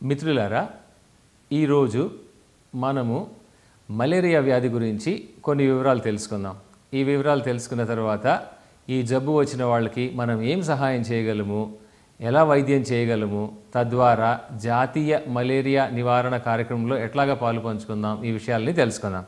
మిత్రులారా ఈరోజు మనము మలేరియా వ్యాధి గురించి కొన్ని వివరాలు తెలుసుకుందాం ఈ వివరాలు తెలుసుకున్న తర్వాత ఈ జబ్బు వచ్చిన వాళ్ళకి మనం ఏం సహాయం చేయగలము ఎలా వైద్యం చేయగలము తద్వారా జాతీయ మలేరియా నివారణ కార్యక్రమంలో ఎట్లాగా పాలు పంచుకుందాం ఈ విషయాల్ని తెలుసుకుందాం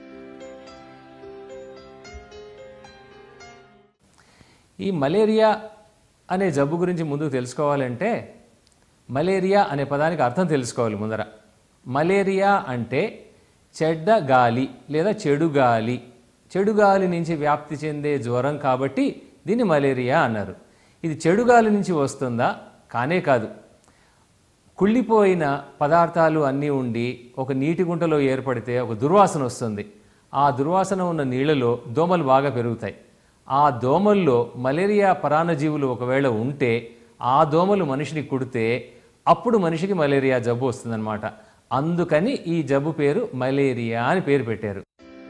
ఈ మలేరియా అనే జబ్బు గురించి ముందు తెలుసుకోవాలంటే మలేరియా అనే పదానికి అర్థం తెలుసుకోవాలి ముందర మలేరియా అంటే చెడ్డ గాలి లేదా చెడు గాలి చెడు గాలి నుంచి వ్యాప్తి చెందే జ్వరం కాబట్టి దీన్ని మలేరియా అన్నారు ఇది చెడు గాలి నుంచి వస్తుందా కానే కాదు కుళ్ళిపోయిన పదార్థాలు అన్నీ ఉండి ఒక నీటి గుంటలో ఏర్పడితే ఒక దుర్వాసన వస్తుంది ఆ దుర్వాసన ఉన్న నీళ్ళలో దోమలు బాగా పెరుగుతాయి ఆ దోమల్లో మలేరియా పరాన్నజీవులు ఒకవేళ ఉంటే ఆ దోమలు మనిషిని కుడితే అప్పుడు మనిషికి మలేరియా జబ్బు వస్తుందన్నమాట అందుకని ఈ జబ్బు పేరు మలేరియా అని పేరు పెట్టారు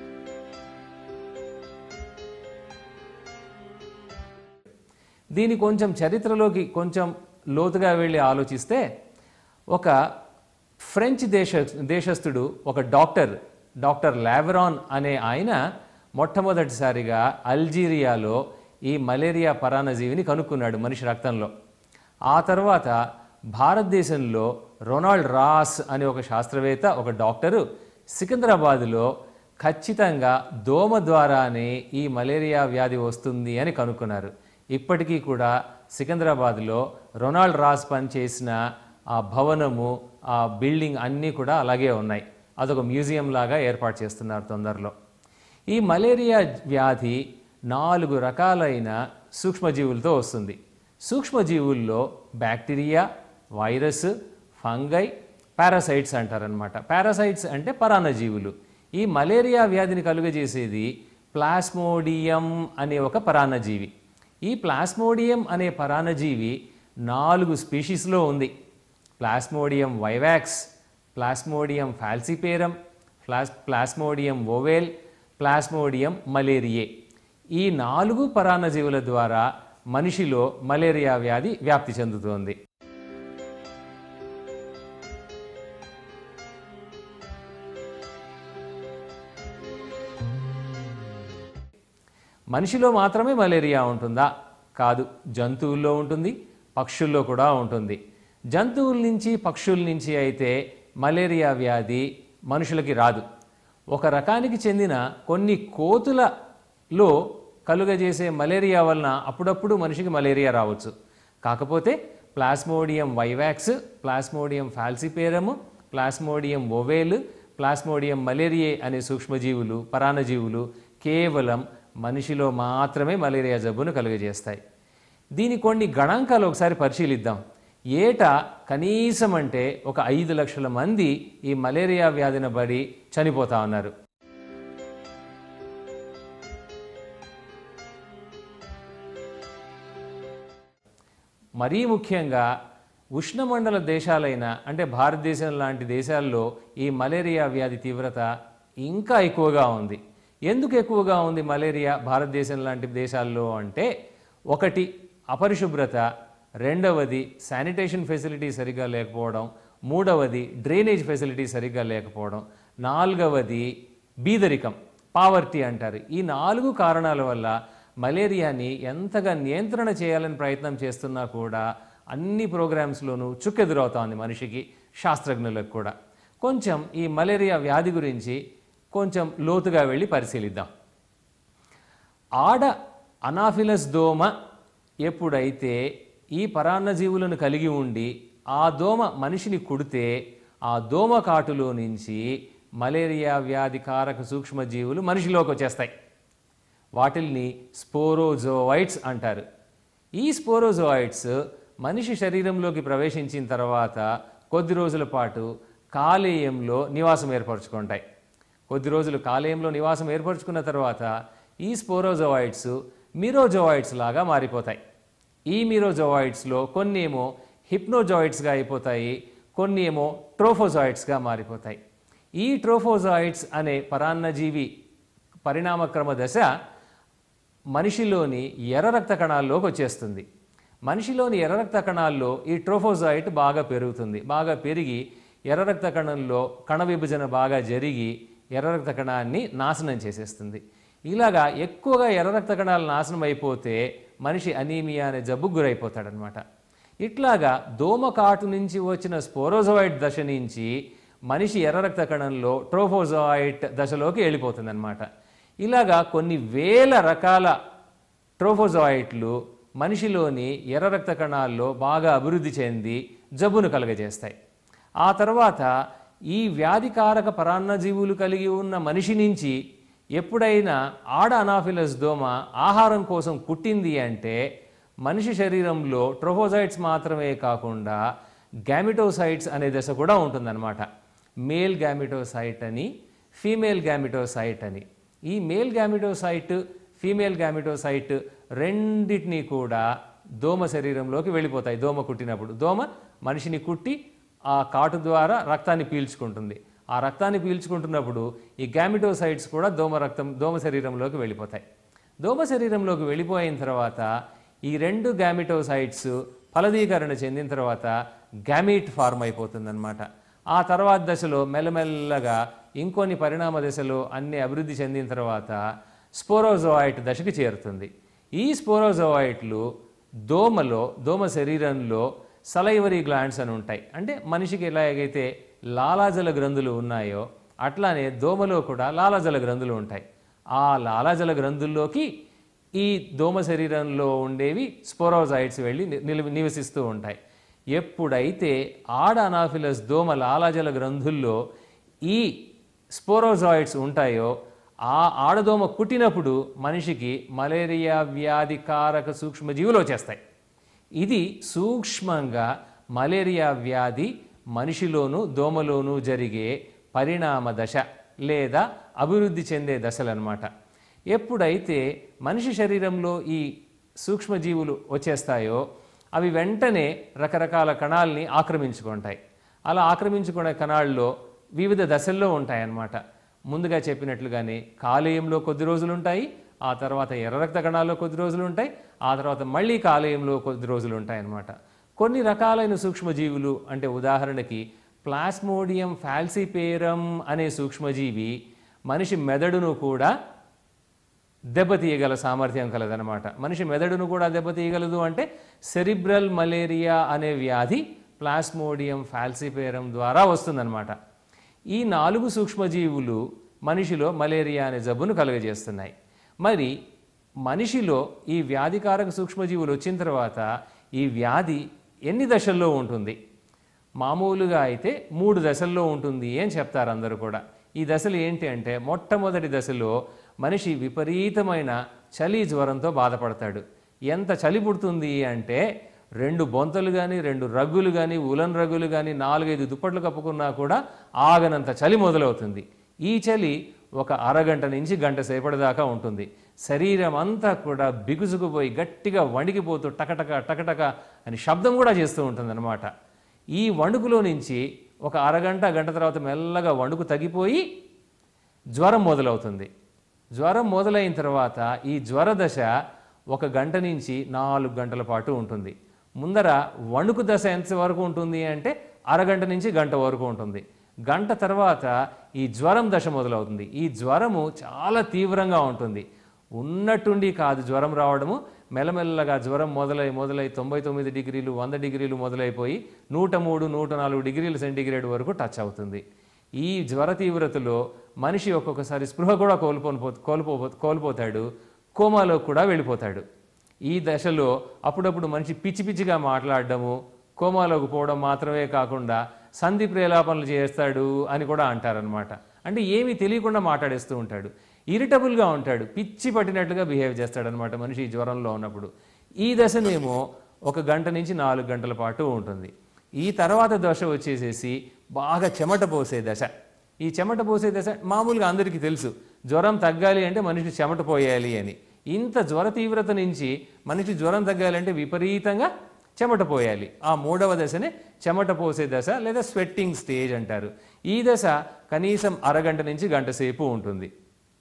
దీని కొంచెం చరిత్రలోకి కొంచెం లోతుగా వెళ్ళి ఆలోచిస్తే ఒక ఫ్రెంచ్ దేశ దేశస్థుడు ఒక డాక్టర్ డాక్టర్ లావెరాన్ అనే ఆయన మొట్టమొదటిసారిగా అల్జీరియాలో ఈ మలేరియా పరాన్నజీవిని కనుక్కున్నాడు మనిషి రక్తంలో ఆ తర్వాత భారతదేశంలో రొనాల్డ్ రాస్ అనే ఒక శాస్త్రవేత్త ఒక డాక్టరు సికింద్రాబాద్లో ఖచ్చితంగా దోమ ద్వారానే ఈ మలేరియా వ్యాధి వస్తుంది అని కనుక్కున్నారు ఇప్పటికీ కూడా సికింద్రాబాద్లో రొనాల్డ్ రాస్ పనిచేసిన ఆ భవనము ఆ బిల్డింగ్ అన్నీ కూడా అలాగే ఉన్నాయి అదొక మ్యూజియం లాగా ఏర్పాటు చేస్తున్నారు తొందరలో ఈ మలేరియా వ్యాధి నాలుగు రకాలైన సూక్ష్మజీవులతో వస్తుంది సూక్ష్మజీవుల్లో బ్యాక్టీరియా వైరస్ ఫంగై పారాసైట్స్ అంటారనమాట పారాసైట్స్ అంటే పరాన్నజీవులు ఈ మలేరియా వ్యాధిని కలుగజేసేది ప్లాస్మోడియం అనే ఒక పరాన్నజీవి ఈ ప్లాస్మోడియం అనే పరాన్నజీవి నాలుగు స్పీషీస్లో ఉంది ప్లాస్మోడియం వైవాక్స్ ప్లాస్మోడియం ఫాల్సిపేరం ప్లాస్ ప్లాస్మోడియం ఓవేల్ ప్లాస్మోడియం మలేరియే ఈ నాలుగు పరాన్నజీవుల ద్వారా మనిషిలో మలేరియా వ్యాధి వ్యాప్తి చెందుతోంది మనిషిలో మాత్రమే మలేరియా ఉంటుందా కాదు జంతువుల్లో ఉంటుంది పక్షుల్లో కూడా ఉంటుంది జంతువుల నుంచి పక్షుల నుంచి అయితే మలేరియా వ్యాధి మనుషులకి రాదు ఒక రకానికి చెందిన కొన్ని కోతులలో కలుగజేసే మలేరియా వలన అప్పుడప్పుడు మనిషికి మలేరియా రావచ్చు కాకపోతే plasmodium vivax plasmodium falciparum plasmodium ovale plasmodium malariae అనే సూక్ష్మజీవులు పరాన్నజీవులు కేవలం మనిషిలో మాత్రమే మలేరియా జబ్బును కలుగజేస్తాయి దీని కొన్ని గణాంకాలు ఒకసారి పరిశీలిద్దాం ఏటా కనీసం అంటే ఒక ఐదు లక్షల మంది ఈ మలేరియా వ్యాధిన పడి చనిపోతా ఉన్నారు మరీ ముఖ్యంగా ఉష్ణమండల దేశాలైన అంటే భారతదేశం లాంటి దేశాల్లో ఈ మలేరియా వ్యాధి తీవ్రత ఇంకా ఎక్కువగా ఉంది ఎందుకు ఎక్కువగా ఉంది మలేరియా భారతదేశం లాంటి దేశాల్లో అంటే ఒకటి అపరిశుభ్రత రెండవది శానిటేషన్ ఫెసిలిటీ సరిగ్గా లేకపోవడం మూడవది డ్రైనేజ్ ఫెసిలిటీ సరిగ్గా లేకపోవడం నాలుగవది బీదరికం పావర్టీ అంటారు ఈ నాలుగు కారణాల వల్ల మలేరియాని ఎంతగా నియంత్రణ చేయాలని ప్రయత్నం చేస్తున్నా కూడా అన్ని ప్రోగ్రామ్స్లోనూ చుక్కెదురవుతోంది మనిషికి శాస్త్రజ్ఞులకు కూడా కొంచెం ఈ మలేరియా వ్యాధి గురించి కొంచెం లోతుగా వెళ్ళి పరిశీలిద్దాం ఆడ అనాఫిలస్ దోమ ఎప్పుడైతే ఈ పరాన్నజీవులను కలిగి ఉండి ఆ దోమ మనిషిని కుడితే ఆ దోమ కాటులో నుంచి మలేరియా వ్యాధి కారక సూక్ష్మజీవులు మనిషిలోకి వచ్చేస్తాయి వాటిల్ని స్పోరోజోవైట్స్ అంటారు ఈ స్పోరోజోయిడ్స్ మనిషి శరీరంలోకి ప్రవేశించిన తర్వాత కొద్ది రోజుల పాటు కాలేయంలో నివాసం ఏర్పరచుకుంటాయి కొద్ది రోజులు కాలేయంలో నివాసం ఏర్పరచుకున్న తర్వాత ఈ స్పోరోజోయిడ్స్ మిరోజోయిడ్స్ లాగా మారిపోతాయి ఈ మిరోజోయిడ్స్లో కొన్ని ఏమో హిప్నోజాయిడ్స్గా అయిపోతాయి కొన్ని ఏమో ట్రోఫోజాయిడ్స్గా మారిపోతాయి ఈ ట్రోఫోజాయిడ్స్ అనే పరాన్నజీవి పరిణామక్రమ దశ మనిషిలోని ఎర్ర రక్త కణాల్లోకి వచ్చేస్తుంది మనిషిలోని ఎర్ర రక్త కణాల్లో ఈ ట్రోఫోజాయిట్ బాగా పెరుగుతుంది బాగా పెరిగి ఎర్ర రక్త కణంలో కణ విభజన బాగా జరిగి ఎర్ర రక్త కణాన్ని నాశనం చేసేస్తుంది ఇలాగా ఎక్కువగా ఎర్ర రక్త కణాలు నాశనం అయిపోతే మనిషి అనీమియా అనే జబ్బుకు గురైపోతాడనమాట ఇట్లాగా దోమకాటు నుంచి వచ్చిన స్పోరోజోయిడ్ దశ నుంచి మనిషి ఎర్ర రక్త కణంలో ట్రోఫోజోయిట్ దశలోకి వెళ్ళిపోతుందన్నమాట ఇలాగా కొన్ని వేల రకాల ట్రోఫోజోయిట్లు మనిషిలోని ఎర్ర రక్త కణాల్లో బాగా అభివృద్ధి చెంది జబ్బును కలుగజేస్తాయి ఆ తర్వాత ఈ వ్యాధికారక పరాన్నజీవులు కలిగి ఉన్న మనిషి నుంచి ఎప్పుడైనా ఆడ అనాఫిలస్ దోమ ఆహారం కోసం కుట్టింది అంటే మనిషి శరీరంలో ట్రోఫోజైట్స్ మాత్రమే కాకుండా గ్యామిటోసైట్స్ అనే దశ కూడా ఉంటుందన్నమాట మేల్ గ్యామిటోసైట్ అని ఫీమేల్ గ్యామిటోసైట్ అని ఈ మేల్ గ్యామిటోసైట్ ఫీమేల్ గ్యామిటోసైట్ రెండింటినీ కూడా దోమ శరీరంలోకి వెళ్ళిపోతాయి దోమ కుట్టినప్పుడు దోమ మనిషిని కుట్టి ఆ కాటు ద్వారా రక్తాన్ని పీల్చుకుంటుంది ఆ రక్తాన్ని పీల్చుకుంటున్నప్పుడు ఈ గ్యామిటోసైట్స్ కూడా దోమ రక్తం దోమ శరీరంలోకి వెళ్ళిపోతాయి దోమ శరీరంలోకి వెళ్ళిపోయిన తర్వాత ఈ రెండు గ్యామిటోసైట్స్ ఫలదీకరణ చెందిన తర్వాత గ్యామీట్ ఫార్మ్ అయిపోతుందన్నమాట ఆ తర్వాత దశలో మెల్లమెల్లగా ఇంకొన్ని పరిణామ దశలో అన్ని అభివృద్ధి చెందిన తర్వాత స్పోరోజోయిట్ దశకి చేరుతుంది ఈ స్పోరోజోయిట్లు దోమలో దోమ శరీరంలో సలైవరీ గ్లాండ్స్ అని ఉంటాయి అంటే మనిషికి ఎలాగైతే లాలాజల గ్రంథులు ఉన్నాయో అట్లానే దోమలో కూడా లాలాజల గ్రంథులు ఉంటాయి ఆ లాలాజల గ్రంథుల్లోకి ఈ దోమ శరీరంలో ఉండేవి స్పోరోజాయిడ్స్ వెళ్ళి ని- నిలు- నివసిస్తూ ఉంటాయి ఎప్పుడైతే ఆడ అనాఫిలస్ దోమ లాలాజల గ్రంథుల్లో ఈ స్పోరోజాయిడ్స్ ఉంటాయో ఆ ఆడదోమ కుట్టినప్పుడు మనిషికి మలేరియా వ్యాధి కారక సూక్ష్మజీవులు వచ్చేస్తాయి ఇది సూక్ష్మంగా మలేరియా వ్యాధి మనిషిలోనూ దోమలోనూ జరిగే పరిణామ దశ లేదా అభివృద్ధి చెందే దశలన్నమాట ఎప్పుడైతే మనిషి శరీరంలో ఈ సూక్ష్మజీవులు వచ్చేస్తాయో అవి వెంటనే రకరకాల కణాలని ఆక్రమించుకుంటాయి అలా ఆక్రమించుకునే కణాల్లో వివిధ దశల్లో ఉంటాయన్నమాట ముందుగా చెప్పినట్లుగానే కాలేయంలో కొద్ది రోజులు ఉంటాయి ఆ తర్వాత ఎర్ర రక్త కణాల్లో కొద్ది రోజులు ఉంటాయి ఆ తర్వాత మళ్ళీ కాలేయంలో కొద్ది రోజులు ఉంటాయి అన్నమాట కొన్ని రకాలైన సూక్ష్మజీవులు అంటే ఉదాహరణకి ప్లాస్మోడియం ఫాల్సిపేరం అనే సూక్ష్మజీవి మనిషి మెదడును కూడా దెబ్బతీయగల సామర్థ్యం కలదనమాట మనిషి మెదడును కూడా దెబ్బతీయగలదు అంటే సెరిబ్రల్ మలేరియా అనే వ్యాధి ప్లాస్మోడియం ఫాల్సిపేరం ద్వారా వస్తుందన్నమాట ఈ నాలుగు సూక్ష్మజీవులు మనిషిలో మలేరియా అనే జబ్బును కలుగజేస్తున్నాయి మరి మనిషిలో ఈ వ్యాధికారక సూక్ష్మజీవులు వచ్చిన తర్వాత ఈ వ్యాధి ఎన్ని దశల్లో ఉంటుంది మామూలుగా అయితే మూడు దశల్లో ఉంటుంది అని చెప్తారు అందరూ కూడా ఈ దశలు ఏంటి అంటే మొట్టమొదటి దశలో మనిషి విపరీతమైన చలి జ్వరంతో బాధపడతాడు ఎంత చలి పుడుతుంది అంటే రెండు బొంతలు కానీ రెండు రగ్గులు కానీ ఉలన్ రగ్గులు కానీ నాలుగైదు దుప్పట్లు కప్పుకున్నా కూడా ఆగనంత చలి మొదలవుతుంది ఈ చలి ఒక అరగంట నుంచి గంట సేపటి దాకా ఉంటుంది శరీరం అంతా కూడా బిగుసుకుపోయి గట్టిగా వణికిపోతూ టకటక టకటక అని శబ్దం కూడా చేస్తూ ఉంటుందన్నమాట ఈ వణుకులో నుంచి ఒక అరగంట గంట తర్వాత మెల్లగా వణుకు తగ్గిపోయి జ్వరం మొదలవుతుంది జ్వరం మొదలైన తర్వాత ఈ జ్వర దశ ఒక గంట నుంచి నాలుగు గంటల పాటు ఉంటుంది ముందర వణుకు దశ ఎంతవరకు ఉంటుంది అంటే అరగంట నుంచి గంట వరకు ఉంటుంది గంట తర్వాత ఈ జ్వరం దశ మొదలవుతుంది ఈ జ్వరము చాలా తీవ్రంగా ఉంటుంది ఉన్నట్టుండి కాదు జ్వరం రావడము మెల్లమెల్లగా జ్వరం మొదలై మొదలై తొంభై తొమ్మిది డిగ్రీలు వంద డిగ్రీలు మొదలైపోయి నూట మూడు నూట నాలుగు డిగ్రీల సెంటీగ్రేడ్ వరకు టచ్ అవుతుంది ఈ జ్వర తీవ్రతలో మనిషి ఒక్కొక్కసారి స్పృహ కూడా కోల్పోని కోల్పో కోల్పోతాడు కోమాలో కూడా వెళ్ళిపోతాడు ఈ దశలో అప్పుడప్పుడు మనిషి పిచ్చి పిచ్చిగా మాట్లాడడము కోమాలోకి పోవడం మాత్రమే కాకుండా సంధి ప్రేలాపనలు చేస్తాడు అని కూడా అంటారనమాట అంటే ఏమీ తెలియకుండా మాట్లాడేస్తూ ఉంటాడు ఇరిటబుల్గా ఉంటాడు పిచ్చి పట్టినట్లుగా బిహేవ్ చేస్తాడనమాట మనిషి ఈ జ్వరంలో ఉన్నప్పుడు ఈ దశనేమో ఒక గంట నుంచి నాలుగు గంటల పాటు ఉంటుంది ఈ తర్వాత దశ వచ్చేసేసి బాగా చెమట పోసే దశ ఈ చెమట పోసే దశ మామూలుగా అందరికీ తెలుసు జ్వరం తగ్గాలి అంటే మనిషి చెమట పోయాలి అని ఇంత జ్వర తీవ్రత నుంచి మనిషి జ్వరం తగ్గాలంటే విపరీతంగా చెమట పోయాలి ఆ మూడవ దశనే చెమట పోసే దశ లేదా స్వెట్టింగ్ స్టేజ్ అంటారు ఈ దశ కనీసం అరగంట నుంచి గంట సేపు ఉంటుంది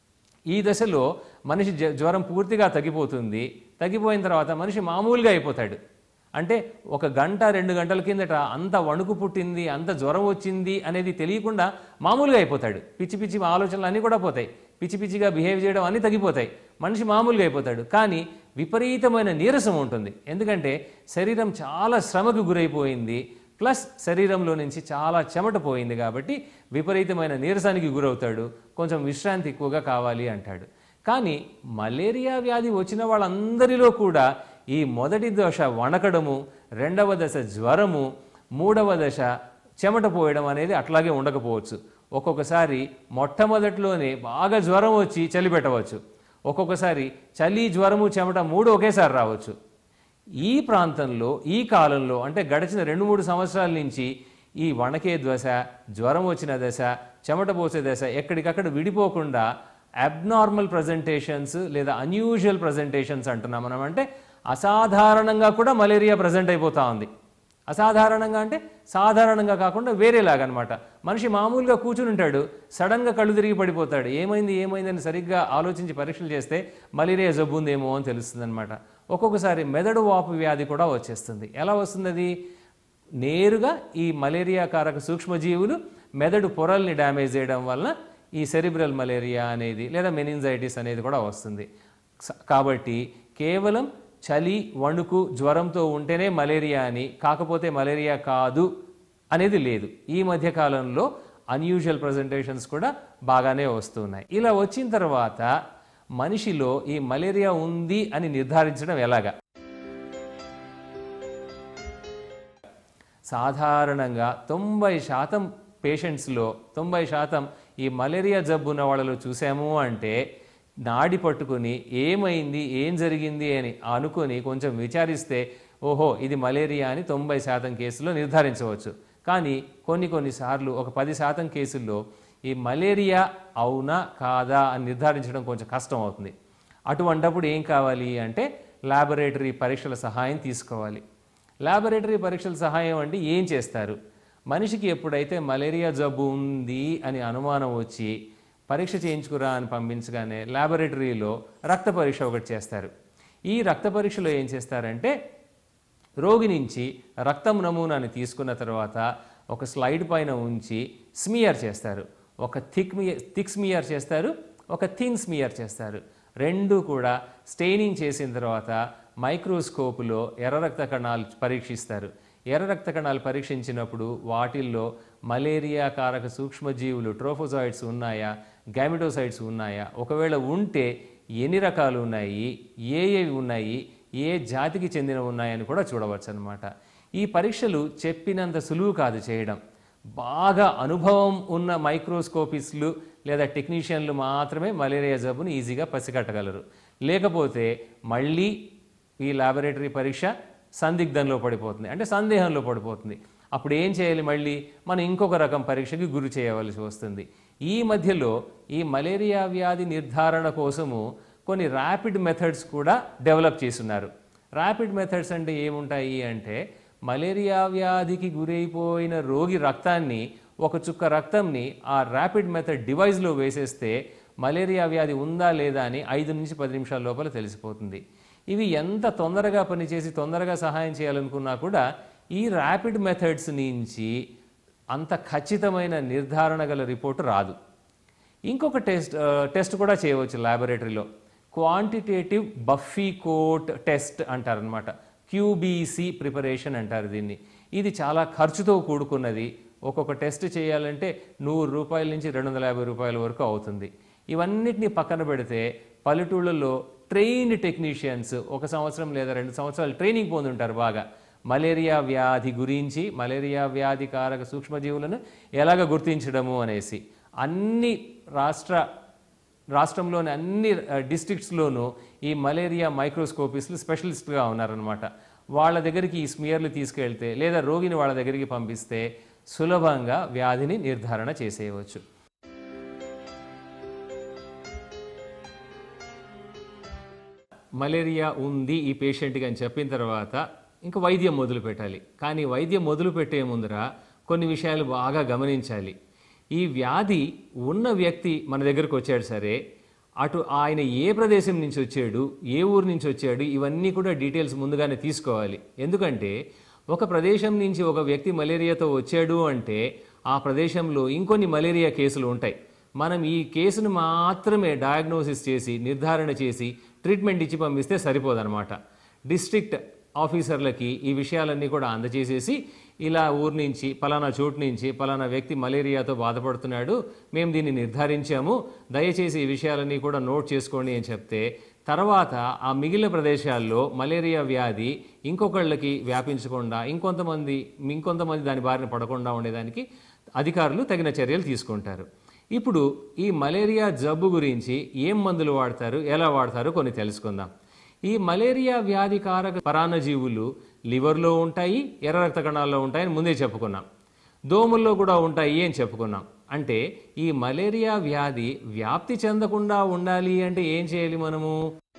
ఈ దశలో మనిషి జ- జ్వరం పూర్తిగా తగ్గిపోతుంది తగ్గిపోయిన తర్వాత మనిషి మామూలుగా అయిపోతాడు అంటే ఒక గంట రెండు గంటల కిందట అంత వణుకు పుట్టింది అంత జ్వరం వచ్చింది అనేది తెలియకుండా మామూలుగా అయిపోతాడు పిచ్చి పిచ్చి ఆలోచనలు అన్నీ కూడా పోతాయి పిచ్చి పిచ్చిగా బిహేవ్ చేయడం అన్నీ తగ్గిపోతాయి మనిషి మామూలుగా అయిపోతాడు కానీ విపరీతమైన నీరసం ఉంటుంది ఎందుకంటే శరీరం చాలా శ్రమకు గురైపోయింది ప్లస్ శరీరంలో నుంచి చాలా చెమట పోయింది కాబట్టి విపరీతమైన నీరసానికి గురవుతాడు కొంచెం విశ్రాంతి ఎక్కువగా కావాలి అంటాడు కానీ మలేరియా వ్యాధి వచ్చిన వాళ్ళందరిలో కూడా ఈ మొదటి దశ వణకడము రెండవ దశ జ్వరము మూడవ దశ చెమట పోయడం అనేది అట్లాగే ఉండకపోవచ్చు ఒక్కొక్కసారి మొట్టమొదటిలోనే బాగా జ్వరం వచ్చి చలి పెట్టవచ్చు ఒక్కొక్కసారి చలి జ్వరము చెమట మూడు ఒకేసారి రావచ్చు ఈ ప్రాంతంలో ఈ కాలంలో అంటే గడిచిన రెండు మూడు సంవత్సరాల నుంచి ఈ వణకే దశ జ్వరం వచ్చిన దశ చెమట పోసే దశ ఎక్కడికక్కడ విడిపోకుండా అబ్నార్మల్ ప్రజెంటేషన్స్ లేదా అన్యూజువల్ ప్రజెంటేషన్స్ అంటున్నాం మనం అంటే అసాధారణంగా కూడా మలేరియా ప్రజెంట్ అయిపోతా ఉంది అసాధారణంగా అంటే సాధారణంగా కాకుండా వేరేలాగనమాట మనిషి మామూలుగా కూర్చుని ఉంటాడు సడన్గా కళ్ళు తిరిగి పడిపోతాడు ఏమైంది ఏమైందని సరిగ్గా ఆలోచించి పరీక్షలు చేస్తే మలేరియా జబ్బు ఉందేమో అని తెలుస్తుంది అనమాట ఒక్కొక్కసారి మెదడు వాపు వ్యాధి కూడా వచ్చేస్తుంది ఎలా వస్తుంది అది నేరుగా ఈ మలేరియా కారక సూక్ష్మజీవులు మెదడు పొరల్ని డ్యామేజ్ చేయడం వలన ఈ సెరిబ్రల్ మలేరియా అనేది లేదా మెనింజైటిస్ అనేది కూడా వస్తుంది స- కాబట్టి కేవలం చలి వణుకు జ్వరంతో ఉంటేనే మలేరియా అని కాకపోతే మలేరియా కాదు అనేది లేదు ఈ మధ్య కాలంలో అన్యూజువల్ ప్రజెంటేషన్స్ కూడా బాగానే వస్తున్నాయి ఇలా వచ్చిన తర్వాత మనిషిలో ఈ మలేరియా ఉంది అని నిర్ధారించడం ఎలాగా సాధారణంగా తొంభై శాతం పేషెంట్స్లో తొంభై శాతం ఈ మలేరియా జబ్బు ఉన్న వాళ్ళలో చూసాము అంటే నాడి పట్టుకొని ఏమైంది ఏం జరిగింది అని అనుకొని కొంచెం విచారిస్తే ఓహో ఇది మలేరియా అని తొంభై శాతం కేసులో నిర్ధారించవచ్చు కానీ కొన్ని కొన్నిసార్లు ఒక పది శాతం కేసుల్లో ఈ మలేరియా అవునా కాదా అని నిర్ధారించడం కొంచెం కష్టం అవుతుంది అటువంటప్పుడు ఏం కావాలి అంటే లాబొరేటరీ పరీక్షల సహాయం తీసుకోవాలి లాబొరేటరీ పరీక్షల సహాయం అంటే ఏం చేస్తారు మనిషికి ఎప్పుడైతే మలేరియా జబ్బు ఉంది అని అనుమానం వచ్చి పరీక్ష చేయించుకురా అని పంపించగానే లాబొరేటరీలో రక్త పరీక్ష ఒకటి చేస్తారు ఈ రక్త పరీక్షలో ఏం చేస్తారంటే రోగి నుంచి రక్తం నమూనాని తీసుకున్న తర్వాత ఒక స్లైడ్ పైన ఉంచి స్మియర్ చేస్తారు ఒక థిక్ థిక్ స్మియర్ చేస్తారు ఒక థిన్ స్మియర్ చేస్తారు రెండు కూడా స్టెయినింగ్ చేసిన తర్వాత మైక్రోస్కోపులో ఎర్ర రక్త కణాలు పరీక్షిస్తారు ఎర్ర రక్త కణాలు పరీక్షించినప్పుడు వాటిల్లో మలేరియా కారక సూక్ష్మజీవులు ట్రోఫోజాయిడ్స్ ఉన్నాయా గ్యామిటోసైడ్స్ ఉన్నాయా ఒకవేళ ఉంటే ఎన్ని రకాలు ఉన్నాయి ఏ ఏవి ఉన్నాయి ఏ జాతికి చెందిన ఉన్నాయని కూడా చూడవచ్చు అనమాట ఈ పరీక్షలు చెప్పినంత సులువు కాదు చేయడం బాగా అనుభవం ఉన్న మైక్రోస్కోపిస్టులు లేదా టెక్నీషియన్లు మాత్రమే మలేరియా జబ్బును ఈజీగా పసిగట్టగలరు లేకపోతే మళ్ళీ ఈ లాబొరేటరీ పరీక్ష సందిగ్ధంలో పడిపోతుంది అంటే సందేహంలో పడిపోతుంది అప్పుడు ఏం చేయాలి మళ్ళీ మనం ఇంకొక రకం పరీక్షకి గురి చేయవలసి వస్తుంది ఈ మధ్యలో ఈ మలేరియా వ్యాధి నిర్ధారణ కోసము కొన్ని ర్యాపిడ్ మెథడ్స్ కూడా డెవలప్ చేస్తున్నారు ర్యాపిడ్ మెథడ్స్ అంటే ఏముంటాయి అంటే మలేరియా వ్యాధికి గురైపోయిన రోగి రక్తాన్ని ఒక చుక్క రక్తంని ఆ ర్యాపిడ్ మెథడ్ డివైస్లో వేసేస్తే మలేరియా వ్యాధి ఉందా లేదా అని ఐదు నుంచి పది నిమిషాల లోపల తెలిసిపోతుంది ఇవి ఎంత తొందరగా పనిచేసి తొందరగా సహాయం చేయాలనుకున్నా కూడా ఈ ర్యాపిడ్ మెథడ్స్ నుంచి అంత ఖచ్చితమైన నిర్ధారణ గల రిపోర్ట్ రాదు ఇంకొక టెస్ట్ ఆ, టెస్ట్ కూడా చేయవచ్చు ల్యాబొరేటరీలో క్వాంటిటేటివ్ బఫీ కోట్ టెస్ట్ అంటారనమాట క్యూబీసీ ప్రిపరేషన్ అంటారు దీన్ని ఇది చాలా ఖర్చుతో కూడుకున్నది ఒక్కొక్క టెస్ట్ చేయాలంటే నూరు రూపాయల నుంచి రెండు వందల యాభై రూపాయల వరకు అవుతుంది ఇవన్నిటిని పక్కన పెడితే పల్లెటూళ్ళలో ట్రైన్డ్ టెక్నీషియన్స్ ఒక సంవత్సరం లేదా రెండు సంవత్సరాలు ట్రైనింగ్ పొందుంటారు బాగా మలేరియా వ్యాధి గురించి మలేరియా వ్యాధి కారక సూక్ష్మజీవులను ఎలాగ గుర్తించడము అనేసి అన్ని రాష్ట్ర రాష్ట్రంలోని అన్ని డిస్ట్రిక్ట్స్లోనూ ఈ మలేరియా మైక్రోస్కోపిస్టులు స్పెషలిస్ట్గా ఉన్నారనమాట వాళ్ళ దగ్గరికి ఈ స్మియర్లు తీసుకెళ్తే లేదా రోగిని వాళ్ళ దగ్గరికి పంపిస్తే సులభంగా వ్యాధిని నిర్ధారణ చేసేయవచ్చు మలేరియా ఉంది ఈ పేషెంట్కి అని చెప్పిన తర్వాత ఇంకా వైద్యం మొదలు పెట్టాలి కానీ వైద్యం మొదలు పెట్టే ముందర కొన్ని విషయాలు బాగా గమనించాలి ఈ వ్యాధి ఉన్న వ్యక్తి మన దగ్గరకు వచ్చాడు సరే అటు ఆయన ఏ ప్రదేశం నుంచి వచ్చాడు ఏ ఊరు నుంచి వచ్చాడు ఇవన్నీ కూడా డీటెయిల్స్ ముందుగానే తీసుకోవాలి ఎందుకంటే ఒక ప్రదేశం నుంచి ఒక వ్యక్తి మలేరియాతో వచ్చాడు అంటే ఆ ప్రదేశంలో ఇంకొన్ని మలేరియా కేసులు ఉంటాయి మనం ఈ కేసును మాత్రమే డయాగ్నోసిస్ చేసి నిర్ధారణ చేసి ట్రీట్మెంట్ ఇచ్చి పంపిస్తే సరిపోదన్నమాట డిస్ట్రిక్ట్ ఆఫీసర్లకి ఈ విషయాలన్నీ కూడా అందజేసేసి ఇలా ఊరు నుంచి పలానా చోటు నుంచి పలానా వ్యక్తి మలేరియాతో బాధపడుతున్నాడు మేము దీన్ని నిర్ధారించాము దయచేసి ఈ విషయాలన్నీ కూడా నోట్ చేసుకోండి అని చెప్తే తర్వాత ఆ మిగిలిన ప్రదేశాల్లో మలేరియా వ్యాధి ఇంకొకళ్ళకి వ్యాపించకుండా ఇంకొంతమంది ఇంకొంతమంది దాని బారిన పడకుండా ఉండేదానికి అధికారులు తగిన చర్యలు తీసుకుంటారు ఇప్పుడు ఈ మలేరియా జబ్బు గురించి ఏం మందులు వాడతారు ఎలా వాడతారు కొన్ని తెలుసుకుందాం ఈ మలేరియా వ్యాధికారక పరాన్నజీవులు లివర్లో ఉంటాయి ఎర్ర రక్త కణాల్లో ఉంటాయని ముందే చెప్పుకున్నాం దోమల్లో కూడా ఉంటాయి అని చెప్పుకున్నాం అంటే ఈ మలేరియా వ్యాధి వ్యాప్తి చెందకుండా ఉండాలి అంటే ఏం చేయాలి మనము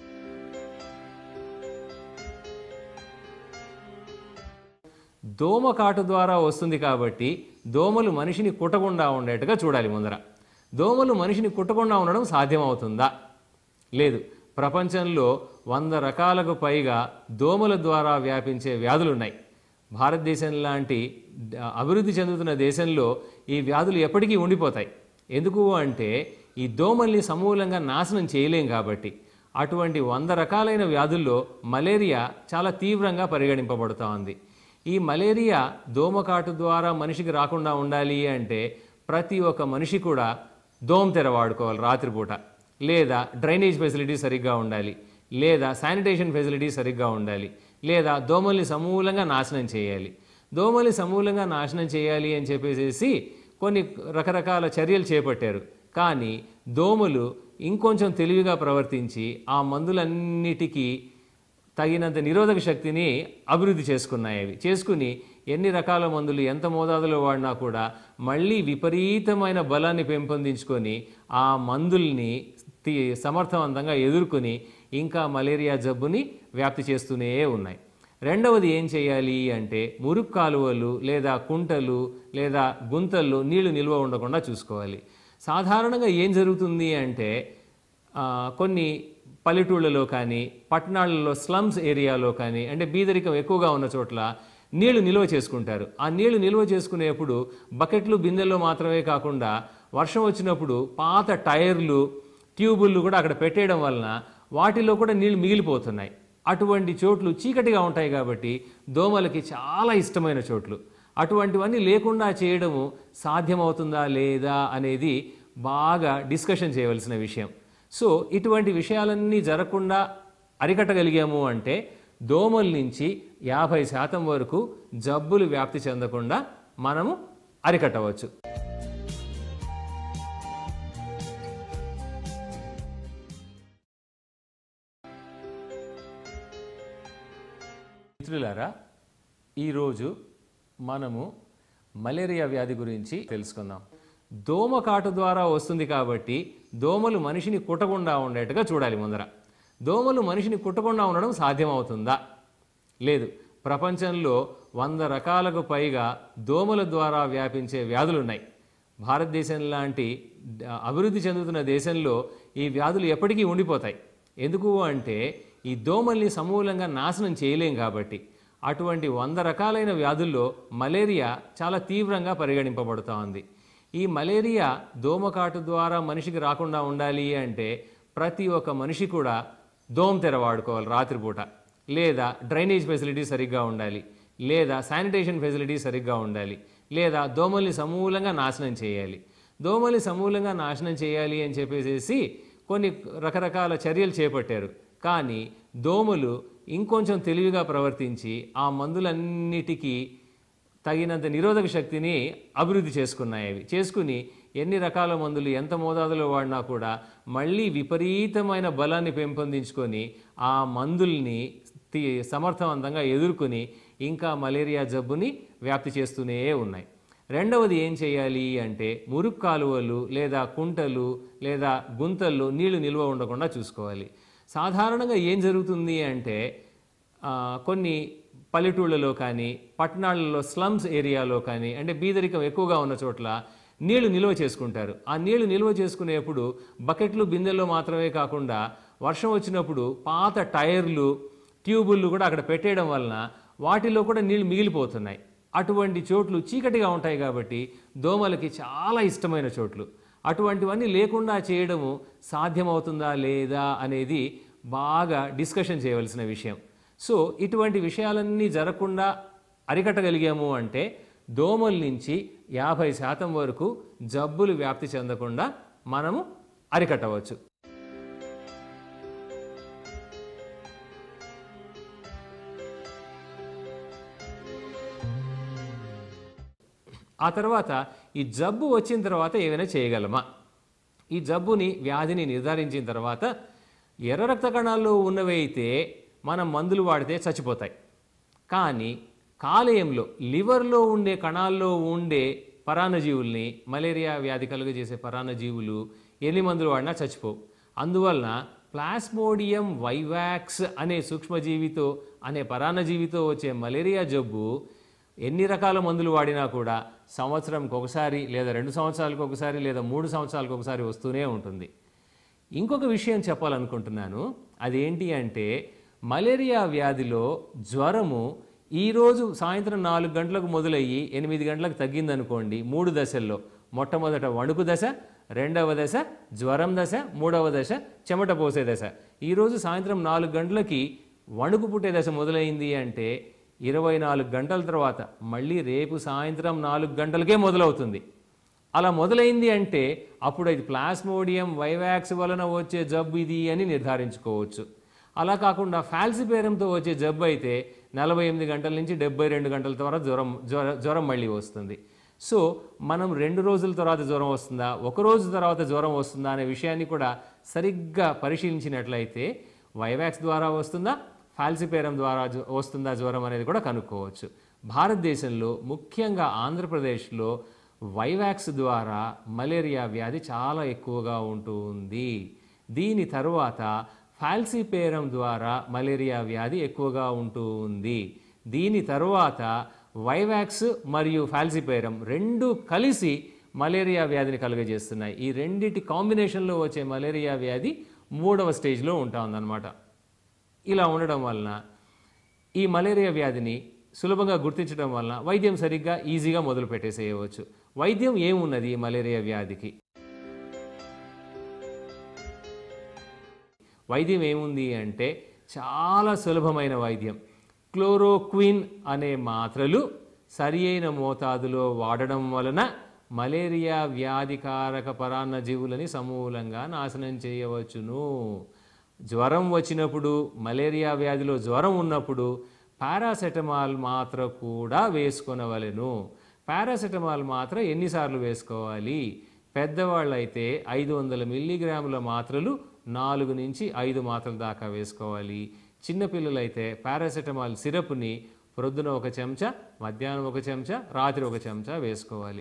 దోమ కాటు ద్వారా వస్తుంది కాబట్టి దోమలు మనిషిని కుట్టకుండా ఉండేట్టుగా చూడాలి ముందర దోమలు మనిషిని కుట్టకుండా ఉండడం సాధ్యమవుతుందా లేదు ప్రపంచంలో వంద రకాలకు పైగా దోమల ద్వారా వ్యాపించే వ్యాధులు ఉన్నాయి భారతదేశం లాంటి ద- అభివృద్ధి చెందుతున్న దేశంలో ఈ వ్యాధులు ఎప్పటికీ ఉండిపోతాయి ఎందుకు అంటే ఈ దోమల్ని సమూలంగా నాశనం చేయలేం కాబట్టి అటువంటి వంద రకాలైన వ్యాధుల్లో మలేరియా చాలా తీవ్రంగా పరిగణింపబడుతూ ఉంది ఈ మలేరియా దోమకాటు ద్వారా మనిషికి రాకుండా ఉండాలి అంటే ప్రతి ఒక్క మనిషి కూడా దోమ తెర వాడుకోవాలి రాత్రిపూట లేదా డ్రైనేజ్ ఫెసిలిటీ సరిగ్గా ఉండాలి లేదా శానిటేషన్ ఫెసిలిటీ సరిగ్గా ఉండాలి లేదా దోమల్ని సమూలంగా నాశనం చేయాలి దోమల్ని సమూలంగా నాశనం చేయాలి అని చెప్పేసి కొన్ని రకరకాల చర్యలు చేపట్టారు కానీ దోమలు ఇంకొంచెం తెలివిగా ప్రవర్తించి ఆ మందులన్నిటికీ తగినంత నిరోధక శక్తిని అభివృద్ధి చేసుకున్నాయి అవి చేసుకుని ఎన్ని రకాల మందులు ఎంత మోతాదులో వాడినా కూడా మళ్ళీ విపరీతమైన బలాన్ని పెంపొందించుకొని ఆ మందుల్ని తి- సమర్థవంతంగా ఎదుర్కొని ఇంకా మలేరియా జబ్బుని వ్యాప్తి చేస్తూనే ఉన్నాయి రెండవది ఏం చేయాలి అంటే మురుగు కాలువలు లేదా కుంటలు లేదా గుంతల్లో నీళ్లు నిల్వ ఉండకుండా చూసుకోవాలి సాధారణంగా ఏం జరుగుతుంది అంటే ఆ, కొన్ని పల్లెటూళ్ళలో కానీ పట్టణాలలో స్లమ్స్ ఏరియాలో కానీ అంటే బీదరికం ఎక్కువగా ఉన్న చోట్ల నీళ్లు నిల్వ చేసుకుంటారు ఆ నీళ్లు నిల్వ చేసుకునేప్పుడు బకెట్లు బిందెల్లో మాత్రమే కాకుండా వర్షం వచ్చినప్పుడు పాత టైర్లు ట్యూబులు కూడా అక్కడ పెట్టేయడం వలన వాటిలో కూడా నీళ్లు మిగిలిపోతున్నాయి అటువంటి చోట్లు చీకటిగా ఉంటాయి కాబట్టి దోమలకి చాలా ఇష్టమైన చోట్లు అటువంటివన్నీ లేకుండా చేయడము సాధ్యమవుతుందా లేదా అనేది బాగా డిస్కషన్ చేయవలసిన విషయం సో ఇటువంటి విషయాలన్నీ జరగకుండా అరికట్టగలిగాము అంటే దోమల నుంచి యాభై శాతం వరకు జబ్బులు వ్యాప్తి చెందకుండా మనము అరికట్టవచ్చు మిత్రులారా ఈరోజు మనము మలేరియా వ్యాధి గురించి తెలుసుకుందాం దోమ కాటు ద్వారా వస్తుంది కాబట్టి దోమలు మనిషిని కుట్టకుండా ఉండేట్టుగా చూడాలి ముందర దోమలు మనిషిని కుట్టకుండా ఉండడం సాధ్యమవుతుందా లేదు ప్రపంచంలో వంద రకాలకు పైగా దోమల ద్వారా వ్యాపించే వ్యాధులు ఉన్నాయి భారతదేశం లాంటి ద- అభివృద్ధి చెందుతున్న దేశంలో ఈ వ్యాధులు ఎప్పటికీ ఉండిపోతాయి ఎందుకు అంటే ఈ దోమల్ని సమూలంగా నాశనం చేయలేం కాబట్టి అటువంటి వంద రకాలైన వ్యాధుల్లో మలేరియా చాలా తీవ్రంగా పరిగణింపబడుతూ ఉంది ఈ మలేరియా దోమకాటు ద్వారా మనిషికి రాకుండా ఉండాలి అంటే ప్రతి ఒక్క మనిషి కూడా దోమ తెర వాడుకోవాలి రాత్రిపూట లేదా డ్రైనేజ్ ఫెసిలిటీ సరిగ్గా ఉండాలి లేదా శానిటేషన్ ఫెసిలిటీ సరిగ్గా ఉండాలి లేదా దోమల్ని సమూలంగా నాశనం చేయాలి దోమల్ని సమూలంగా నాశనం చేయాలి అని చెప్పేసి కొన్ని రకరకాల చర్యలు చేపట్టారు కానీ దోమలు ఇంకొంచెం తెలివిగా ప్రవర్తించి ఆ మందులన్నిటికీ తగినంత నిరోధక శక్తిని అభివృద్ధి చేసుకున్నాయి అవి చేసుకుని ఎన్ని రకాల మందులు ఎంత మోతాదులో వాడినా కూడా మళ్ళీ విపరీతమైన బలాన్ని పెంపొందించుకొని ఆ మందుల్ని తి- సమర్థవంతంగా ఎదుర్కొని ఇంకా మలేరియా జబ్బుని వ్యాప్తి చేస్తూనే ఉన్నాయి రెండవది ఏం చేయాలి అంటే మురుగు కాలువలు లేదా కుంటలు లేదా గుంతల్లో నీళ్లు నిల్వ ఉండకుండా చూసుకోవాలి సాధారణంగా ఏం జరుగుతుంది అంటే ఆ, కొన్ని పల్లెటూళ్ళలో కానీ పట్టణాలలో స్లమ్స్ ఏరియాలో కానీ అంటే బీదరికం ఎక్కువగా ఉన్న చోట్ల నీళ్లు నిల్వ చేసుకుంటారు ఆ నీళ్లు నిల్వ చేసుకునేప్పుడు బకెట్లు బిందెల్లో మాత్రమే కాకుండా వర్షం వచ్చినప్పుడు పాత టైర్లు ట్యూబులు కూడా అక్కడ పెట్టేయడం వలన వాటిలో కూడా నీళ్లు మిగిలిపోతున్నాయి అటువంటి చోట్లు చీకటిగా ఉంటాయి కాబట్టి దోమలకి చాలా ఇష్టమైన చోట్లు అటువంటివన్నీ లేకుండా చేయడము సాధ్యమవుతుందా లేదా అనేది బాగా డిస్కషన్ చేయవలసిన విషయం సో ఇటువంటి విషయాలన్నీ జరగకుండా అరికట్టగలిగాము అంటే దోమల నుంచి యాభై శాతం వరకు జబ్బులు వ్యాప్తి చెందకుండా మనము అరికట్టవచ్చు ఆ తర్వాత ఈ జబ్బు వచ్చిన తర్వాత ఏమైనా చేయగలమా ఈ జబ్బుని వ్యాధిని నిర్ధారించిన తర్వాత ఎర్ర రక్త కణాల్లో ఉన్నవి అయితే మనం మందులు వాడితే చచ్చిపోతాయి కానీ కాలేయంలో లివర్లో ఉండే కణాల్లో ఉండే పరాన్నజీవుల్ని మలేరియా వ్యాధి కలుగజేసే పరాన్నజీవులు ఎన్ని మందులు వాడినా చచ్చిపోవు అందువలన ప్లాస్మోడియం వైవాక్స్ అనే సూక్ష్మజీవితో అనే పరాన్నజీవితో వచ్చే మలేరియా జబ్బు ఎన్ని రకాల మందులు వాడినా కూడా సంవత్సరంకి ఒకసారి లేదా రెండు సంవత్సరాలకు ఒకసారి లేదా మూడు సంవత్సరాలకు ఒకసారి వస్తూనే ఉంటుంది ఇంకొక విషయం చెప్పాలనుకుంటున్నాను అదేంటి అంటే మలేరియా వ్యాధిలో జ్వరము ఈరోజు సాయంత్రం నాలుగు గంటలకు మొదలయ్యి ఎనిమిది గంటలకు తగ్గిందనుకోండి మూడు దశల్లో మొట్టమొదట వణుకు దశ రెండవ దశ జ్వరం దశ మూడవ దశ చెమట పోసే దశ ఈరోజు సాయంత్రం నాలుగు గంటలకి వణుకు పుట్టే దశ మొదలైంది అంటే ఇరవై నాలుగు గంటల తర్వాత మళ్ళీ రేపు సాయంత్రం నాలుగు గంటలకే మొదలవుతుంది అలా మొదలైంది అంటే అప్పుడు ఇది ప్లాస్మోడియం వైవాక్స్ వలన వచ్చే జబ్బు ఇది అని నిర్ధారించుకోవచ్చు అలా కాకుండా ఫాల్సిపేరంతో వచ్చే జబ్బు అయితే నలభై ఎనిమిది గంటల నుంచి డెబ్బై రెండు గంటల తర్వాత జ్వరం జ్వర జ్వరం మళ్ళీ వస్తుంది సో మనం రెండు రోజుల తర్వాత జ్వరం వస్తుందా ఒక రోజు తర్వాత జ్వరం వస్తుందా అనే విషయాన్ని కూడా సరిగ్గా పరిశీలించినట్లయితే వైవాక్స్ ద్వారా వస్తుందా ఫాల్సిపేరం ద్వారా జ్వ- వస్తుందా జ్వరం అనేది కూడా కనుక్కోవచ్చు భారతదేశంలో ముఖ్యంగా ఆంధ్రప్రదేశ్లో వైవాక్స్ ద్వారా మలేరియా వ్యాధి చాలా ఎక్కువగా ఉంటూ ఉంది దీని తరువాత ఫాల్సిపేరం ద్వారా మలేరియా వ్యాధి ఎక్కువగా ఉంటూ ఉంది దీని తరువాత వైవాక్స్ మరియు ఫాల్సిపేరం రెండు కలిసి మలేరియా వ్యాధిని కలుగజేస్తున్నాయి ఈ రెండిటి కాంబినేషన్లో వచ్చే మలేరియా వ్యాధి మూడవ స్టేజ్లో ఉంటా ఉందన్నమాట ఇలా ఉండడం వలన ఈ మలేరియా వ్యాధిని సులభంగా గుర్తించడం వలన వైద్యం సరిగ్గా ఈజీగా మొదలు పెట్టేసేయవచ్చు వైద్యం ఏమున్నది ఈ మలేరియా వ్యాధికి వైద్యం ఏముంది అంటే చాలా సులభమైన వైద్యం క్లోరోక్విన్ అనే మాత్రలు సరి అయిన మోతాదులో వాడడం వలన మలేరియా వ్యాధికారక పరాన్నజీవులని సమూలంగా నాశనం చేయవచ్చును జ్వరం వచ్చినప్పుడు మలేరియా వ్యాధిలో జ్వరం ఉన్నప్పుడు పారాసెటమాల్ మాత్ర కూడా వేసుకొనవలెను పారాసెటమాల్ మాత్ర ఎన్నిసార్లు వేసుకోవాలి పెద్దవాళ్ళైతే ఐదు వందల మిల్లీగ్రాముల మాత్రలు నాలుగు నుంచి ఐదు మాత్రల దాకా వేసుకోవాలి చిన్నపిల్లలైతే పారాసెటమాల్ సిరప్ని ప్రొద్దున ఒక చెంచా మధ్యాహ్నం ఒక చెంచా రాత్రి ఒక చెంచా వేసుకోవాలి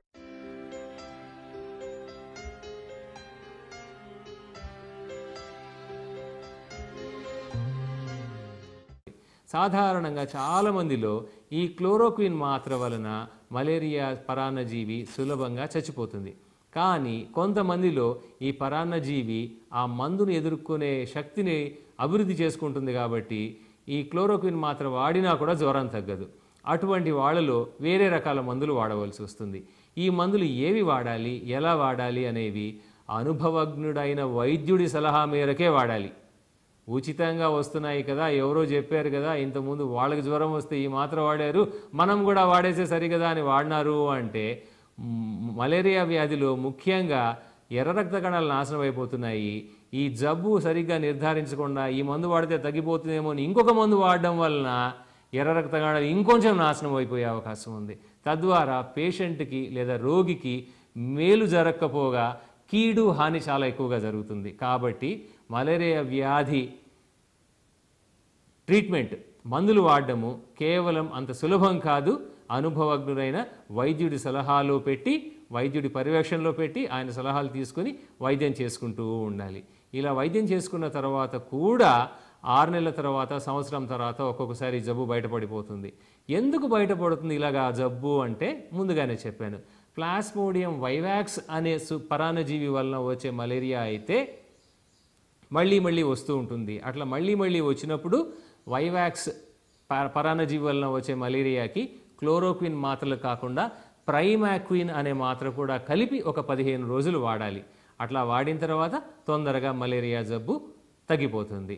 సాధారణంగా చాలామందిలో ఈ క్లోరోక్విన్ మాత్ర వలన మలేరియా పరాన్నజీవి సులభంగా చచ్చిపోతుంది కానీ కొంతమందిలో ఈ పరాన్నజీవి ఆ మందును ఎదుర్కొనే శక్తిని అభివృద్ధి చేసుకుంటుంది కాబట్టి ఈ క్లోరోక్విన్ మాత్ర వాడినా కూడా జ్వరం తగ్గదు అటువంటి వాళ్ళలో వేరే రకాల మందులు వాడవలసి వస్తుంది ఈ మందులు ఏవి వాడాలి ఎలా వాడాలి అనేవి అనుభవజ్ఞుడైన వైద్యుడి సలహా మేరకే వాడాలి ఉచితంగా వస్తున్నాయి కదా ఎవరో చెప్పారు కదా ఇంతకుముందు వాళ్ళకి జ్వరం వస్తే ఈ మాత్ర వాడారు మనం కూడా వాడేసే సరి కదా అని వాడినారు అంటే మ్, మలేరియా వ్యాధిలో ముఖ్యంగా ఎర్ర రక్త కణాలు నాశనం అయిపోతున్నాయి ఈ జబ్బు సరిగ్గా నిర్ధారించకుండా ఈ మందు వాడితే తగ్గిపోతుందేమో అని ఇంకొక మందు వాడడం వలన ఎర్ర రక్త కణాలు ఇంకొంచెం నాశనం అయిపోయే అవకాశం ఉంది తద్వారా పేషెంట్కి లేదా రోగికి మేలు జరగకపోగా కీడు హాని చాలా ఎక్కువగా జరుగుతుంది కాబట్టి మలేరియా వ్యాధి ట్రీట్మెంట్ మందులు వాడడము కేవలం అంత సులభం కాదు అనుభవజ్ఞుడైన వైద్యుడి సలహాలో పెట్టి వైద్యుడి పర్యవేక్షణలో పెట్టి ఆయన సలహాలు తీసుకుని వైద్యం చేసుకుంటూ ఉండాలి ఇలా వైద్యం చేసుకున్న తర్వాత కూడా ఆరు నెలల తర్వాత సంవత్సరం తర్వాత ఒక్కొక్కసారి జబ్బు బయటపడిపోతుంది ఎందుకు బయటపడుతుంది ఇలాగా జబ్బు అంటే ముందుగానే చెప్పాను ప్లాస్మోడియం వైవాక్స్ అనే సు- పరాన్నజీవి వలన వచ్చే మలేరియా అయితే మళ్ళీ మళ్ళీ వస్తూ ఉంటుంది అట్లా మళ్ళీ మళ్ళీ వచ్చినప్పుడు వైవాక్స్ ప- పరాన్నజీవి వలన వచ్చే మలేరియాకి క్లోరోక్విన్ మాత్రలు కాకుండా ప్రైమాక్విన్ అనే మాత్ర కూడా కలిపి ఒక పదిహేను రోజులు వాడాలి అట్లా వాడిన తర్వాత తొందరగా మలేరియా జబ్బు తగ్గిపోతుంది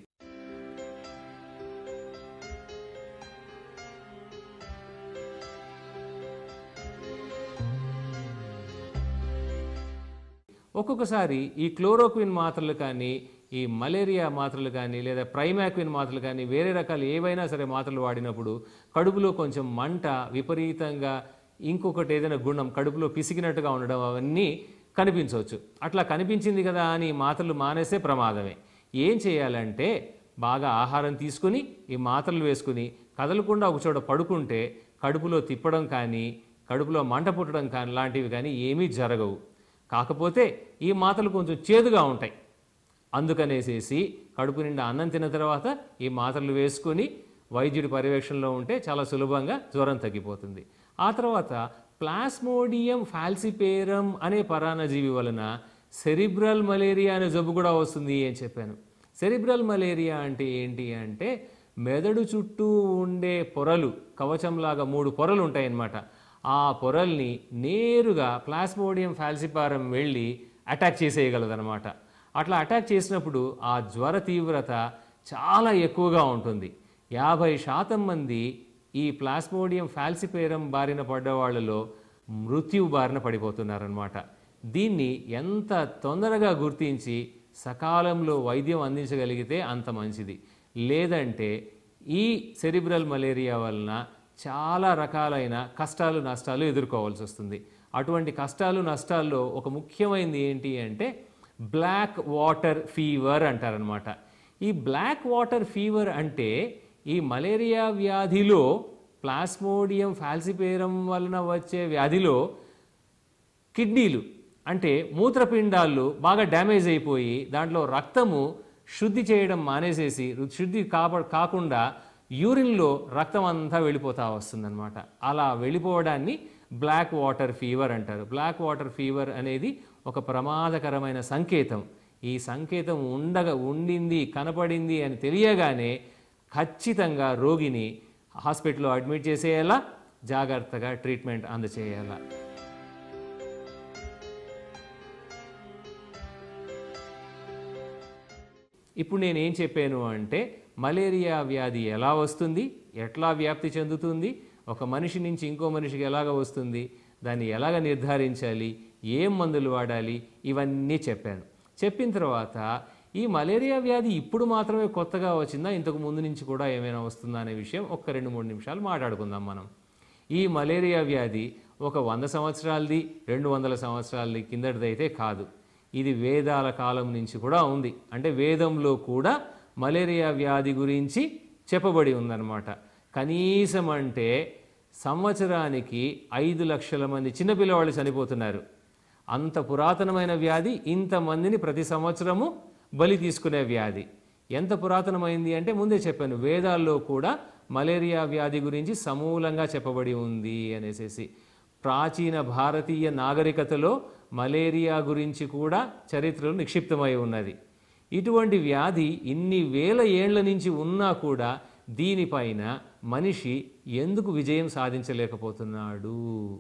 ఒక్కొక్కసారి ఈ క్లోరోక్విన్ మాత్రలు కానీ ఈ మలేరియా మాత్రలు కానీ లేదా ప్రైమాక్విన్ మాత్రలు కానీ వేరే రకాలు ఏవైనా సరే మాత్రలు వాడినప్పుడు కడుపులో కొంచెం మంట విపరీతంగా ఇంకొకటి ఏదైనా గుణం కడుపులో పిసికినట్టుగా ఉండడం అవన్నీ కనిపించవచ్చు అట్లా కనిపించింది కదా అని ఈ మాత్రలు మానేస్తే ప్రమాదమే ఏం చేయాలంటే బాగా ఆహారం తీసుకుని ఈ మాత్రలు వేసుకుని కదలకుండా ఒక చోట పడుకుంటే కడుపులో తిప్పడం కానీ కడుపులో మంట పుట్టడం కానీ లాంటివి కానీ ఏమీ జరగవు కాకపోతే ఈ మాటలు కొంచెం చేదుగా ఉంటాయి అందుకనేసేసి కడుపు నిండా అన్నం తిన్న తర్వాత ఈ మాత్రలు వేసుకొని వైద్యుడి పర్యవేక్షణలో ఉంటే చాలా సులభంగా జ్వరం తగ్గిపోతుంది ఆ తర్వాత ప్లాస్మోడియం ఫాల్సిపేరం అనే పరాన్నజీవి వలన సెరిబ్రల్ మలేరియా అనే జబ్బు కూడా వస్తుంది అని చెప్పాను సెరిబ్రల్ మలేరియా అంటే ఏంటి అంటే మెదడు చుట్టూ ఉండే పొరలు కవచంలాగా మూడు పొరలు ఉంటాయన్నమాట ఆ పొరల్ని నేరుగా ప్లాస్మోడియం ఫాల్సిపారం వెళ్ళి అటాక్ చేసేయగలదన్నమాట అట్లా అటాక్ చేసినప్పుడు ఆ జ్వర తీవ్రత చాలా ఎక్కువగా ఉంటుంది యాభై శాతం మంది ఈ ప్లాస్మోడియం ఫాల్సిపేరం బారిన పడ్డ వాళ్ళలో మృత్యు బారిన పడిపోతున్నారనమాట దీన్ని ఎంత తొందరగా గుర్తించి సకాలంలో వైద్యం అందించగలిగితే అంత మంచిది లేదంటే ఈ సెరిబ్రల్ మలేరియా వలన చాలా రకాలైన కష్టాలు నష్టాలు ఎదుర్కోవాల్సి వస్తుంది అటువంటి కష్టాలు నష్టాల్లో ఒక ముఖ్యమైనది ఏంటి అంటే బ్లాక్ వాటర్ ఫీవర్ అంటారనమాట ఈ బ్లాక్ వాటర్ ఫీవర్ అంటే ఈ మలేరియా వ్యాధిలో ప్లాస్మోడియం ఫాల్సిపేరం వలన వచ్చే వ్యాధిలో కిడ్నీలు అంటే మూత్రపిండాలు బాగా డ్యామేజ్ అయిపోయి దాంట్లో రక్తము శుద్ధి చేయడం మానేసేసి శుద్ధి కాప కాకుండా యూరిన్లో రక్తం అంతా వెళ్ళిపోతా వస్తుందన్నమాట అలా వెళ్ళిపోవడాన్ని బ్లాక్ వాటర్ ఫీవర్ అంటారు బ్లాక్ వాటర్ ఫీవర్ అనేది ఒక ప్రమాదకరమైన సంకేతం ఈ సంకేతం ఉండగా ఉండింది కనపడింది అని తెలియగానే ఖచ్చితంగా రోగిని హాస్పిటల్లో అడ్మిట్ చేసేయాలా జాగ్రత్తగా ట్రీట్మెంట్ అందచేయాలా ఇప్పుడు నేను ఏం చెప్పాను అంటే మలేరియా వ్యాధి ఎలా వస్తుంది ఎట్లా వ్యాప్తి చెందుతుంది ఒక మనిషి నుంచి ఇంకో మనిషికి ఎలాగ వస్తుంది దాన్ని ఎలాగ నిర్ధారించాలి ఏం మందులు వాడాలి ఇవన్నీ చెప్పాను చెప్పిన తర్వాత ఈ మలేరియా వ్యాధి ఇప్పుడు మాత్రమే కొత్తగా వచ్చిందా ఇంతకు ముందు నుంచి కూడా ఏమైనా వస్తుందా అనే విషయం ఒక్క రెండు మూడు నిమిషాలు మాట్లాడుకుందాం మనం ఈ మలేరియా వ్యాధి ఒక వంద సంవత్సరాలది రెండు వందల సంవత్సరాలది కిందటిదైతే కాదు ఇది వేదాల కాలం నుంచి కూడా ఉంది అంటే వేదంలో కూడా మలేరియా వ్యాధి గురించి చెప్పబడి ఉందన్నమాట కనీసం అంటే సంవత్సరానికి ఐదు లక్షల మంది చిన్నపిల్లవాళ్ళు చనిపోతున్నారు అంత పురాతనమైన వ్యాధి ఇంతమందిని ప్రతి సంవత్సరము బలి తీసుకునే వ్యాధి ఎంత పురాతనమైంది అంటే ముందే చెప్పాను వేదాల్లో కూడా మలేరియా వ్యాధి గురించి సమూలంగా చెప్పబడి ఉంది అనేసేసి ప్రాచీన భారతీయ నాగరికతలో మలేరియా గురించి కూడా చరిత్రలో నిక్షిప్తమై ఉన్నది ఇటువంటి వ్యాధి ఇన్ని వేల ఏండ్ల నుంచి ఉన్నా కూడా దీనిపైన మనిషి ఎందుకు విజయం సాధించలేకపోతున్నాడు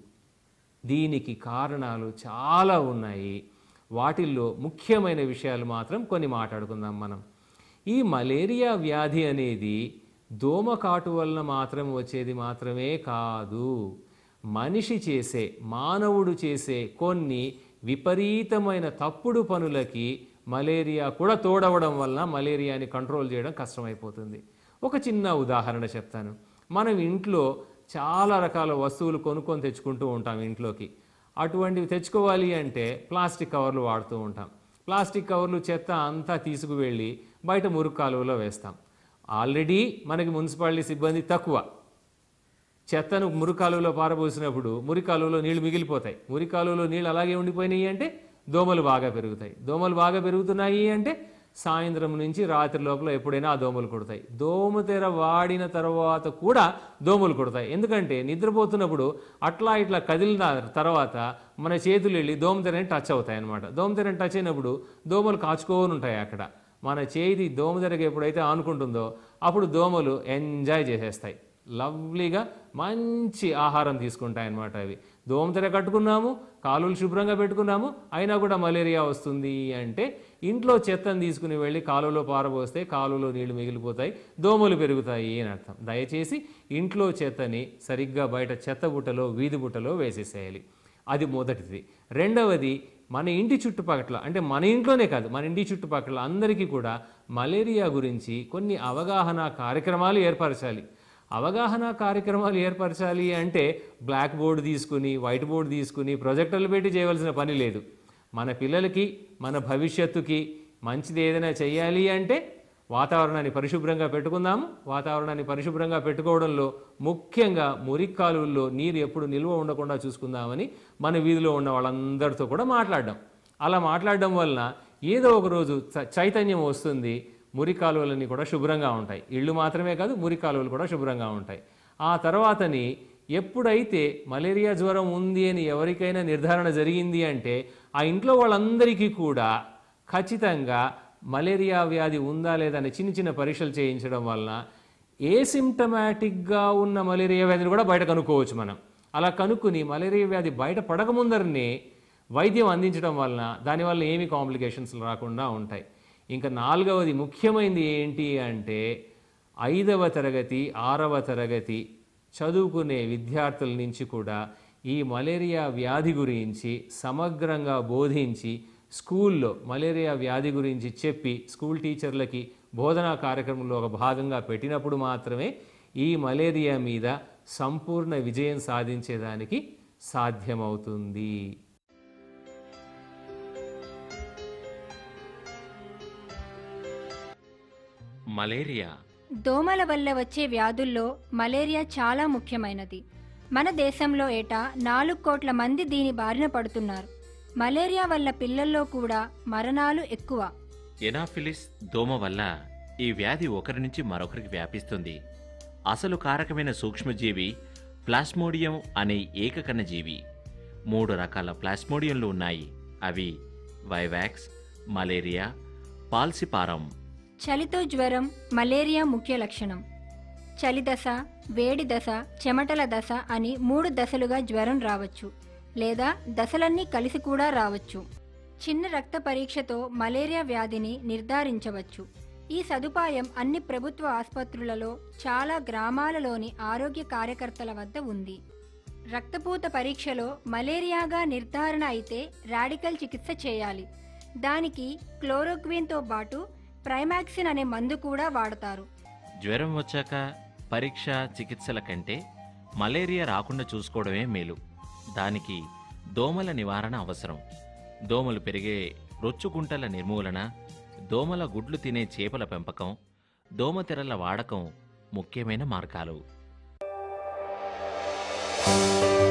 దీనికి కారణాలు చాలా ఉన్నాయి వాటిల్లో ముఖ్యమైన విషయాలు మాత్రం కొన్ని మాట్లాడుకుందాం మనం ఈ మలేరియా వ్యాధి అనేది దోమకాటు వలన మాత్రం వచ్చేది మాత్రమే కాదు మనిషి చేసే మానవుడు చేసే కొన్ని విపరీతమైన తప్పుడు పనులకి మలేరియా కూడా తోడవడం వలన మలేరియాని కంట్రోల్ చేయడం కష్టమైపోతుంది ఒక చిన్న ఉదాహరణ చెప్తాను మనం ఇంట్లో చాలా రకాల వస్తువులు కొనుక్కొని తెచ్చుకుంటూ ఉంటాం ఇంట్లోకి అటువంటివి తెచ్చుకోవాలి అంటే ప్లాస్టిక్ కవర్లు వాడుతూ ఉంటాం ప్లాస్టిక్ కవర్లు చెత్త అంతా తీసుకువెళ్ళి బయట మురుగు కాలువలో వేస్తాం ఆల్రెడీ మనకి మున్సిపాలిటీ సిబ్బంది తక్కువ చెత్తను మురికాలువలో పారబోసినప్పుడు మురికాలువలో నీళ్లు మిగిలిపోతాయి మురికాలువలో నీళ్ళు అలాగే ఉండిపోయినాయి అంటే దోమలు బాగా పెరుగుతాయి దోమలు బాగా పెరుగుతున్నాయి అంటే సాయంత్రం నుంచి రాత్రి లోపల ఎప్పుడైనా ఆ దోమలు కుడతాయి దోమతెర వాడిన తర్వాత కూడా దోమలు కుడతాయి ఎందుకంటే నిద్రపోతున్నప్పుడు అట్లా ఇట్లా కదిలిన తర్వాత మన చేతులు వెళ్ళి దోమతెరని టచ్ అవుతాయి అనమాట దోమతెరని టచ్ అయినప్పుడు దోమలు కాచుకోని ఉంటాయి అక్కడ మన చేతి దోమతెరకి ఎప్పుడైతే ఆనుకుంటుందో అప్పుడు దోమలు ఎంజాయ్ చేసేస్తాయి లవ్లీగా మంచి ఆహారం తీసుకుంటాయి అన్నమాట అవి దోమతెర కట్టుకున్నాము కాలువలు శుభ్రంగా పెట్టుకున్నాము అయినా కూడా మలేరియా వస్తుంది అంటే ఇంట్లో చెత్తను తీసుకుని వెళ్ళి కాలువలో పారబోస్తే కాలువలో నీళ్లు మిగిలిపోతాయి దోమలు పెరుగుతాయి అని అర్థం దయచేసి ఇంట్లో చెత్తని సరిగ్గా బయట చెత్త బుట్టలో వీధి బుట్టలో వేసేసేయాలి అది మొదటిది రెండవది మన ఇంటి చుట్టుపక్కల అంటే మన ఇంట్లోనే కాదు మన ఇంటి చుట్టుపక్కల అందరికీ కూడా మలేరియా గురించి కొన్ని అవగాహన కార్యక్రమాలు ఏర్పరచాలి అవగాహన కార్యక్రమాలు ఏర్పరచాలి అంటే బ్లాక్ బోర్డు తీసుకుని వైట్ బోర్డు తీసుకుని ప్రొజెక్టర్లు పెట్టి చేయవలసిన పని లేదు మన పిల్లలకి మన భవిష్యత్తుకి మంచిది ఏదైనా చేయాలి అంటే వాతావరణాన్ని పరిశుభ్రంగా పెట్టుకుందాము వాతావరణాన్ని పరిశుభ్రంగా పెట్టుకోవడంలో ముఖ్యంగా మురికి కాలువల్లో నీరు ఎప్పుడు నిల్వ ఉండకుండా చూసుకుందామని మన వీధిలో ఉన్న వాళ్ళందరితో కూడా మాట్లాడడం అలా మాట్లాడడం వలన ఏదో ఒక రోజు చ- చైతన్యం వస్తుంది మురి కాలువలన్నీ కూడా శుభ్రంగా ఉంటాయి ఇళ్ళు మాత్రమే కాదు మురి కాలువలు కూడా శుభ్రంగా ఉంటాయి ఆ తర్వాతని ఎప్పుడైతే మలేరియా జ్వరం ఉంది అని ఎవరికైనా నిర్ధారణ జరిగింది అంటే ఆ ఇంట్లో వాళ్ళందరికీ కూడా ఖచ్చితంగా మలేరియా వ్యాధి ఉందా లేదా అని చిన్న చిన్న పరీక్షలు చేయించడం వలన ఏసిమ్టమాటిక్గా ఉన్న మలేరియా వ్యాధిని కూడా బయట కనుక్కోవచ్చు మనం అలా కనుక్కుని మలేరియా వ్యాధి బయట పడకముందరనే వైద్యం అందించడం వలన దానివల్ల ఏమి కాంప్లికేషన్స్ రాకుండా ఉంటాయి ఇంకా నాలుగవది ముఖ్యమైనది ఏంటి అంటే ఐదవ తరగతి ఆరవ తరగతి చదువుకునే విద్యార్థుల నుంచి కూడా ఈ మలేరియా వ్యాధి గురించి సమగ్రంగా బోధించి స్కూల్లో మలేరియా వ్యాధి గురించి చెప్పి స్కూల్ టీచర్లకి బోధనా కార్యక్రమంలో ఒక భాగంగా పెట్టినప్పుడు మాత్రమే ఈ మలేరియా మీద సంపూర్ణ విజయం సాధించేదానికి సాధ్యమవుతుంది మలేరియా దోమల వల్ల వచ్చే వ్యాధుల్లో మలేరియా చాలా ముఖ్యమైనది మన దేశంలో ఏటా నాలుగు కోట్ల మంది దీని బారిన పడుతున్నారు మలేరియా వల్ల పిల్లల్లో కూడా మరణాలు ఎక్కువ ఎనాఫిలిస్ దోమ వల్ల ఈ వ్యాధి ఒకరి నుంచి మరొకరికి వ్యాపిస్తుంది అసలు కారకమైన సూక్ష్మజీవి ప్లాస్మోడియం అనే ఏకకణ జీవి మూడు రకాల ప్లాస్మోడియంలు ఉన్నాయి అవి వైవాక్స్ మలేరియా పాల్సిపారం చలితో జ్వరం మలేరియా ముఖ్య లక్షణం చలి దశ వేడి దశ చెమటల దశ అని మూడు దశలుగా జ్వరం రావచ్చు లేదా దశలన్నీ కలిసి కూడా రావచ్చు చిన్న రక్త పరీక్షతో మలేరియా వ్యాధిని నిర్ధారించవచ్చు ఈ సదుపాయం అన్ని ప్రభుత్వ ఆసుపత్రులలో చాలా గ్రామాలలోని ఆరోగ్య కార్యకర్తల వద్ద ఉంది రక్తపూత పరీక్షలో మలేరియాగా నిర్ధారణ అయితే రాడికల్ చికిత్స చేయాలి దానికి క్లోరోక్విన్తో పాటు ప్రైమాక్సిన్ అనే మందు కూడా వాడతారు జ్వరం వచ్చాక పరీక్ష చికిత్సల కంటే మలేరియా రాకుండా చూసుకోవడమే మేలు దానికి దోమల నివారణ అవసరం దోమలు పెరిగే రొచ్చుకుంటల నిర్మూలన దోమల గుడ్లు తినే చేపల పెంపకం దోమతెరల వాడకం ముఖ్యమైన మార్గాలు